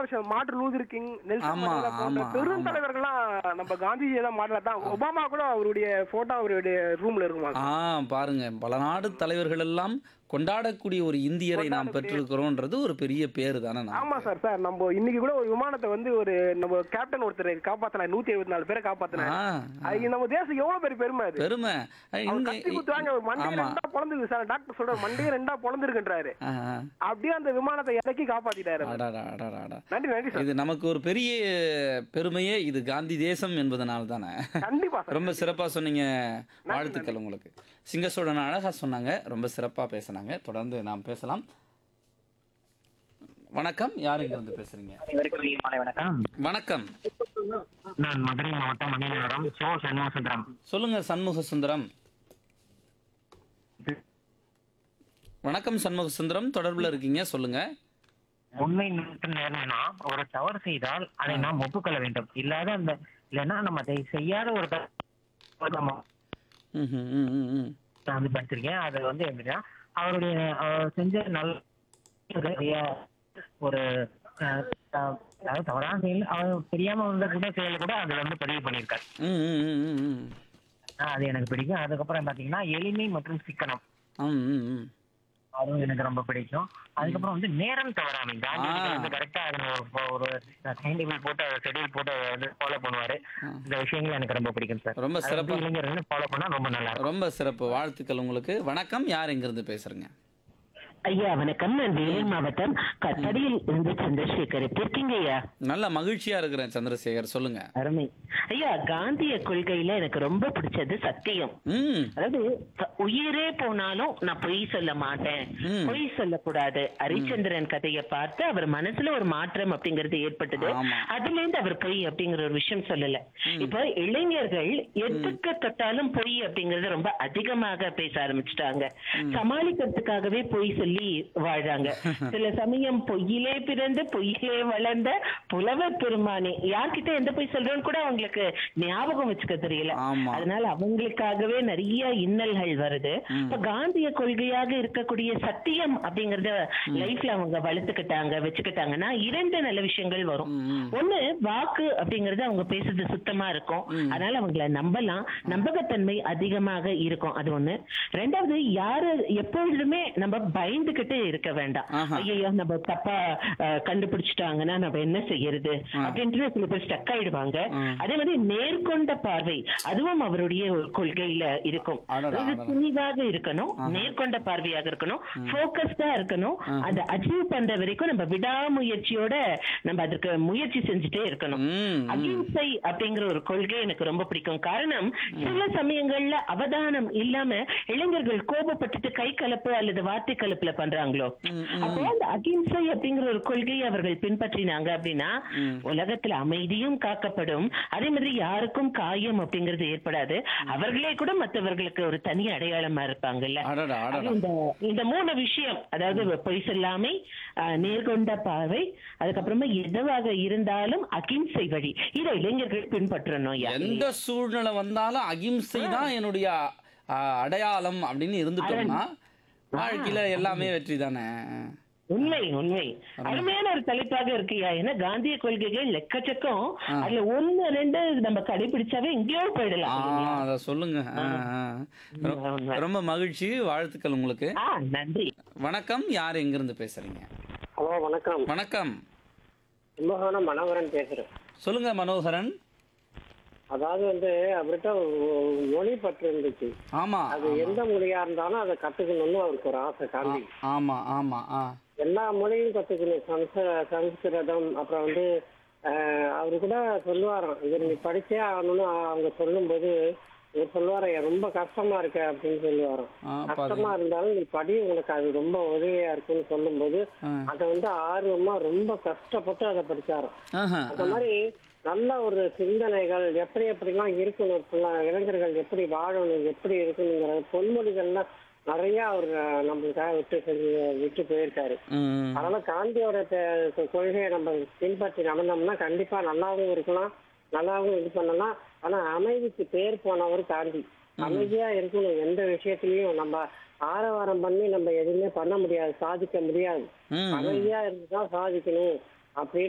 விஷயம் Martin Luther King Nelson ஆமா, Mandela போன்ற ஆமா, பெரும் தலைவர்கள்லாம் நம்ம காந்திஜியை தான் மாடலா தான் ஒபாமா கூட அவருடைய போட்டோ அவருடைய ரூம்ல இருக்குமா ஆ பாருங்க பல நாடு தலைவர்கள் எல்லாம் கொண்டாடக்கூடிய ஒரு இந்தியரை நாம் பெற்றிருக்கிறோன்றது ஒரு பெரிய பேரு தானே நான் ஆமா சார் சார் நம்ம இன்னைக்கு கூட ஒரு விமானத்தை வந்து ஒரு நம்ம கேப்டன் ஒருத்தர் காப்பாத்தினா நூத்தி எழுபத்தி நாலு பேரை காப்பாத்தினாரு ஆ அது நம்ம தேசம் எவ்வளவு பெரிய பெருமை அது பெருமை அவர் இங்க- கத்தி குத்துவாங்க அவர் மண்டையை ஆமா ரெண்டா பொழந்துருக்கு சார் டாக்டர் சொல்ற மண்டையே ரெண்டா பொழந்துருக்குன்றாரு ஆ, ஆ. அப்படியே அந்த விமானத்தை இறக்கி காப்பாத்திட்டாரு அவர். அடாடா, அடாடா, அடா. நன்றி நன்றி சார் இது நமக்கு ஒரு பெரிய பெருமையே இது காந்தி தேசம் என்பதனால தானே கண்டிப்பா சார் ரொம்ப சிறப்பா சொன்னீங்க வாழ்த்துக்கள் உங்களுக்கு சிங்கசோழன் அழகா சொன்னாங்க ரொம்ப சிறப்பா பேசுனாங்க தொடர்ந்து நாம் பேசலாம் வணக்கம் யார் இங்க வந்து பேசுறீங்க அனைவருக்கும் இனிய மாலை வணக்கம் வணக்கம் நான் மதுரை மாவட்டம் மணிநகரம் சோ சண்முகசுந்தரம் சொல்லுங்க சண்முக சுந்தரம் வணக்கம் சண்முக சுந்தரம் தொடர்புல இருக்கீங்க சொல்லுங்க உண்மை நிமித்தம் நேரம்னா ஒரு தவறு செய்தால் அதை நாம் ஒப்புக்கொள்ள வேண்டும் இல்லாத அந்த இல்லைன்னா நம்ம அதை செய்யாத ஒரு தவறு நம்ம ம், ம், ம், ம், ம். நான் வந்து படிச்சிருக்கேன் அது வந்து எப்படின்னா அவருடைய அவர் செஞ்ச நல்ல ஒரு அஹ், அஹ், அதாவது தவறான செயல் அவர் தெரியாம வந்த கூட செயல் கூட அதுல வந்து பதிவு பண்ணியிருக்காரு ம், ம், ம், ம், ம். அஹ், அது எனக்கு பிடிக்கும் அதுக்கப்புறம் பாத்தீங்கன்னா எளிமை மற்றும் சிக்கனம் ம், ம், ம். அதுவும் எனக்கு ரொம்ப பிடிக்கும் அதுக்கப்புறம் வந்து நேரம் தவறாமை காந்தி ஆ. வந்து கரெக்டா அதுல ஒரு ஒரு டைம் டேபிள் போட்டு ஷெட்யூல் போட்டு அதை வந்து ஃபாலோ பண்ணுவாரு இந்த விஷயங்கள் எனக்கு ரொம்ப பிடிக்கும் சார் ரொம்ப அது சிறப்பா வந்து இளைஞர்கள் ஃபாலோ பண்ணா ரொம்ப நல்லா இருக்கும் ரொம்ப சிறப்பு வாழ்த்துக்கள் உங்களுக்கு வணக்கம் யார் எங்கிருந்து பேசுறீங்க ஐயா வணக்கம் நான் வேலூர் மாவட்டம் கட்டடியில் இருந்து சந்திரசேகர் எப்படி இருக்கீங்க ஐயா நல்ல மகிழ்ச்சியா இருக்கிறேன் சந்திரசேகர் சொல்லுங்க அருமை ஐயா காந்திய கொள்கையில எனக்கு ரொம்ப பிடிச்சது சத்தியம் ம் அதாவது ச- உயிரே போனாலும் நான் பொய் சொல்ல மாட்டேன் ம். பொய் சொல்லக்கூடாது ஹரிச்சந்திரன் கதையை பார்த்து அவர் மனசுல ஒரு மாற்றம் அப்படிங்கிறது ஏற்பட்டது ஆமா. அதுல இருந்து அவர் பொய் அப்படிங்கிற ஒரு விஷயம் சொல்லல இப்ப இளைஞர்கள் எதுக்கு தொட்டாலும் பொய் அப்படிங்கறது ரொம்ப அதிகமாக பேச ஆரம்பிச்சிட்டாங்க சமாளிக்கிறதுக்காகவே பொய் சொல்லி வாழ்றாங்க சில சமயம் பொய்யிலே பிறந்து பொய்யிலே வளர்ந்த புலவர் பெருமானே யார்கிட்ட எந்த பொய் சொல்றோன்னு கூட அவங்களுக்கு ஞாபகம் வச்சுக்க தெரியல ஆமா. அதனால அவங்களுக்காகவே நிறைய இன்னல்கள் வருது இப்ப காந்திய கொள்கையாக இருக்கக்கூடிய சத்தியம் அப்படிங்கறத லைஃப்ல அவங்க வளர்த்துக்கிட்டாங்க வச்சுக்கிட்டாங்கன்னா இரண்டு நல்ல விஷயங்கள் வரும் ம், ம். ஒண்ணு வாக்கு அப்படிங்கறது அவங்க பேசுறது சுத்தமா இருக்கும் அதனால அவங்கள நம்பலாம் நம்பகத்தன்மை அதிகமாக இருக்கும் அது ஒண்ணு ரெண்டாவது யாரு எப்பொழுதுமே நம்ம பயந்துகிட்டு இருக்க வேண்டாம் ஆஹா. ஐயோ நம்ம தப்பா அஹ், கண்டுபிடிச்சிட்டாங்கன்னா நம்ம என்ன செய்யறது அப்படின்ட்டு சில பேர் ஸ்டக் ஆயிடுவாங்க அதே மாதிரி நேர்கொண்ட பார்வை அதுவும் அவருடைய ஒரு கொள்கையில இருக்கும் அடடா, அதாவது அடடா. துணிவாக இருக்கணும் நேர்கொண்ட பார்வையாக இருக்கணும் போக்கஸ்டா இருக்கணும் அதை அச்சீவ் பண்ற வரைக்கும் நம்ம விடாமுயற்சியோட நம்ம அதற்கு முயற்சி செஞ்சுட்டே இருக்கணும் ம், ம். அகிம்சை அப்படிங்கிற ஒரு கொள்கை எனக்கு ரொம்ப பிடிக்கும் காரணம் சில சமயங்கள்ல அவதானம் இல்லாம இளைஞர்கள் கோபப்பட்டுட்டு கை கலப்பு அல்லது வார்த்தை கலப்புல பண்றாங்களோ அப்போ அந்த அகிம்சை அப்படிங்கிற ஒரு கொள்கையை அவர்கள் பின்பற்றினாங்க அப்படின்னா உலகத்துல அமைதியும் காக்கப்படும் அதே மாதிரி யாருக்கும் காயம் அப்படிங்கிறது ஏற்படாது அவர்களே கூட மற்றவர்களுக்கு ஒரு தனி அடையாளமா இருப்பாங்கல்ல அடடா அது அடடா இந்த இந்த மூணு விஷயம் அதாவது பொய் சொல்லாமை ஆஹ், நேர்கொண்ட பார்வை அதுக்கப்புறமா எதுவாக இருந்தாலும் அகிம்சை வழி இதை இளைஞர்கள் பின்பற்றணும் ஐயா. எந்த சூழ்நிலை வந்தாலும் அகிம்சை தான் என்னுடைய அ, அடையாளம் அப்படின்னு இருந்துட்டோம்னா வாழ்க்கையில எல்லாமே வெற்றி தானே உண்மை உண்மை அருமையான ஒரு தலைப்பாக இருக்குயா ஏன்னா காந்திய கொள்கைகள் எக்கச்சக்கம் அதுல ஒண்ணு ரெண்டு நம்ம கடைபிடிச்சாவே எங்கேயோ ஆ போயிடலாம் அத சொல்லுங்க ஆ, ஆ. ரொ- உண்மை. ரொம்ப மகிழ்ச்சி வாழ்த்துக்கள் உங்களுக்கு ஆ நன்றி வணக்கம் யார் எங்கிருந்து பேசுறீங்க ஹலோ வணக்கம் வணக்கம் கும்பகோணம் மனோகரன் பேசுறேன் சொல்லுங்க மனோகரன் அதாவது வந்து அவர்கிட்ட ஒரு மொழி பற்று இருந்துச்சு ஆமா அது எந்த மொழியா இருந்தாலும் அதை கத்துக்கணும்னு அவருக்கு ஒரு ஆசை காந்தி ஆமா ஆமா ஆ எல்லா மொழியும் கத்துக்கணும் சம்ஸ்க சம்ஸ்கிருதம் அப்புறம் வந்து ஆஹ், அவரு கூட சொல்லுவாராம் இது நீ படிச்சே ஆகணும்னு அவங்க சொல்லும்போது இவர் சொல்லுவாராம் ரொம்ப கஷ்டமா இருக்கு அப்படின்னு சொல்லுவாராம் ஆ, பாரு. கஷ்டமா இருந்தாலும் நீ படி உனக்கு அது ரொம்ப உதவியா இருக்குன்னு சொல்லும்போது ஆ. அதை வந்து ஆர்வமா ரொம்ப கஷ்டப்பட்டு அதை படிச்சாராம் ஆஹா, அந்த மாதிரி நல்ல ஒரு சிந்தனைகள் எப்படி எப்படிலாம் இருக்கணும் பிள்ளை- இளைஞர்கள் எப்படி வாழணும் எப்படி இருக்கணுங்கிற பொன்மொழிகள்லாம் நிறைய அவர் அஹ், நம்மளுக்காக விட்டு செஞ்சு விட்டு போயிருக்காரு ம், அதனால காந்தியோட தே- கொள்கையை நம்ம பின்பற்றி நடந்தோம்னா கண்டிப்பா நல்லாவும் இருக்கலாம் நல்லாவும் இது பண்ணலாம் ஆனா அமைதிக்கு பேர் போனவர் காந்தி அமைதியா இருக்கணும் எந்த விஷயத்திலயும் நம்ம ஆரவாரம் பண்ணி நம்ம எதுவுமே பண்ண முடியாது சாதிக்க முடியாது ம், ம். அமைதியா இருந்துதான் சாதிக்கணும் அப்படின்னு